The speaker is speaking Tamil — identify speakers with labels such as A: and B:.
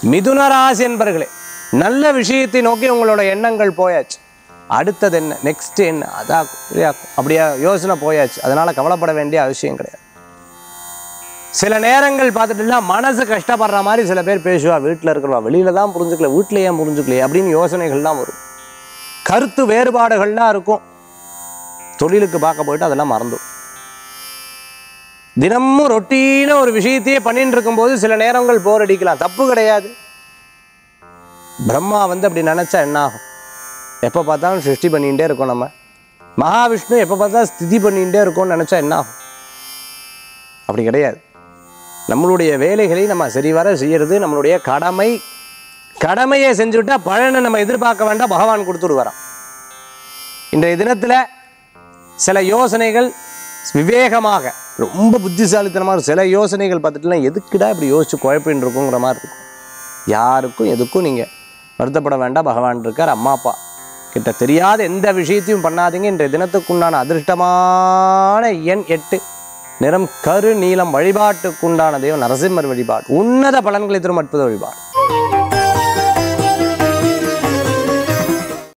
A: மிதுன ராசி என்பர்களே நல்ல விஷயத்தை நோக்கி உங்களோட எண்ணங்கள் போயாச்சு அடுத்தது என்ன நெக்ஸ்ட் என்ன அதாக்கும் இதாக்கும் அப்படியா யோசனை போயாச்சு அதனால கவலைப்பட வேண்டிய அவசியம் கிடையாது சில நேரங்கள் பார்த்துட்டுனா மனசு கஷ்டப்படுற மாதிரி சில பேர் பேசுவா வீட்டில் இருக்கிறவா வெளியில தான் புரிஞ்சுக்கல வீட்டில் ஏன் புரிஞ்சுக்கலையே அப்படின்னு யோசனைகள்லாம் வரும் கருத்து வேறுபாடுகள்லாம் இருக்கும் தொழிலுக்கு பார்க்க போயிட்டு அதெல்லாம் மறந்துடும் தினமும் ரொட்டீன ஒரு விஷயத்தையே பண்ணிட்டு இருக்கும்போது சில நேரங்கள் போர் அடிக்கலாம் தப்பு கிடையாது பிரம்மா வந்து அப்படி நினச்சா என்ன ஆகும் எப்போ பார்த்தாலும் சிருஷ்டி பண்ணிகிட்டே இருக்கோம் நம்ம மகாவிஷ்ணு எப்போ பார்த்தா ஸ்திதி பண்ணிகிட்டே இருக்கோம்னு நினச்சா என்ன ஆகும் அப்படி கிடையாது நம்மளுடைய வேலைகளை நம்ம சரிவர செய்யறது நம்மளுடைய கடமை கடமையை செஞ்சுவிட்டா பலனை நம்ம எதிர்பார்க்க வேண்டாம் பகவான் கொடுத்துட்டு இன்றைய தினத்தில் சில யோசனைகள் விவேகமாக ரொம்ப புத்திசாலித்தனமாக சில யோசனைகள் பார்த்துட்டுலாம் எதுக்குடா இப்படி யோசிச்சு குழப்பின்னு இருக்குங்கிற மாதிரி இருக்கும் யாருக்கும் எதுக்கும் நீங்கள் வருத்தப்பட வேண்டாம் பகவான் இருக்கார் அம்மா அப்பா கிட்ட தெரியாத எந்த விஷயத்தையும் பண்ணாதீங்க இன்றைய தினத்துக்குண்டான அதிர்ஷ்டமான எண் எட்டு நிறம் கரு நீலம் வழிபாட்டுக்குண்டான தெய்வம் நரசிம்மர் வழிபாடு உன்னத பலன்களை தரும் அற்புத வழிபாடு